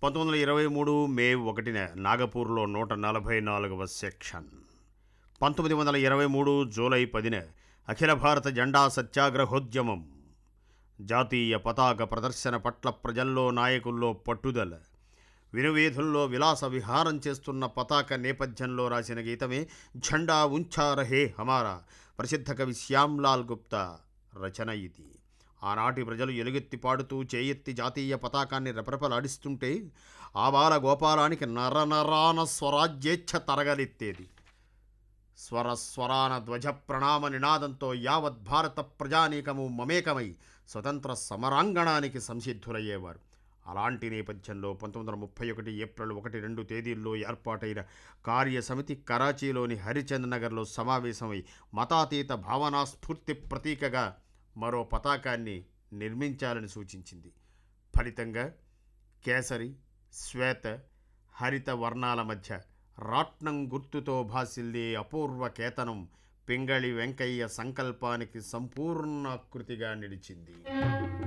పంతొమ్మిది వందల ఇరవై మూడు మే ఒకటిన నాగపూర్లో నూట నలభై నాలుగవ సెక్షన్ పంతొమ్మిది వందల ఇరవై మూడు జూలై పదిన అఖిల భారత జెండా సత్యాగ్రహోద్యమం జాతీయ పతాక ప్రదర్శన పట్ల ప్రజల్లో నాయకుల్లో పట్టుదల వినువీధుల్లో విలాస విహారం చేస్తున్న పతాక నేపథ్యంలో రాసిన గీతమే ఝండా ఉంచా రహే హమారా ప్రసిద్ధ కవి శ్యామ్లాల్ గుప్తా రచన ఇది ఆనాటి ప్రజలు ఎలుగెత్తి పాడుతూ చేయెత్తి జాతీయ పతాకాన్ని రెపరెపలాడిస్తుంటే ఆబాల గోపాలానికి నరనరాన స్వరాజ్యేచ్ఛ తరగలెత్తేది స్వర స్వరాన ధ్వజ ప్రణామ నినాదంతో యావత్ భారత ప్రజానీకము మమేకమై స్వతంత్ర సమరాంగణానికి సంసిద్ధులయ్యేవారు అలాంటి నేపథ్యంలో పంతొమ్మిది వందల ముప్పై ఒకటి ఏప్రిల్ ఒకటి రెండు తేదీల్లో ఏర్పాటైన కార్యసమితి కరాచీలోని హరిచంద్ నగర్లో సమావేశమై మతాతీత భావనా స్ఫూర్తి ప్రతీకగా మరో పతాకాన్ని నిర్మించాలని సూచించింది ఫలితంగా కేసరి శ్వేత హరిత వర్ణాల మధ్య రాట్నం గుర్తుతో భాసిల్లే అపూర్వ కేతనం పింగళి వెంకయ్య సంకల్పానికి సంపూర్ణాకృతిగా నిలిచింది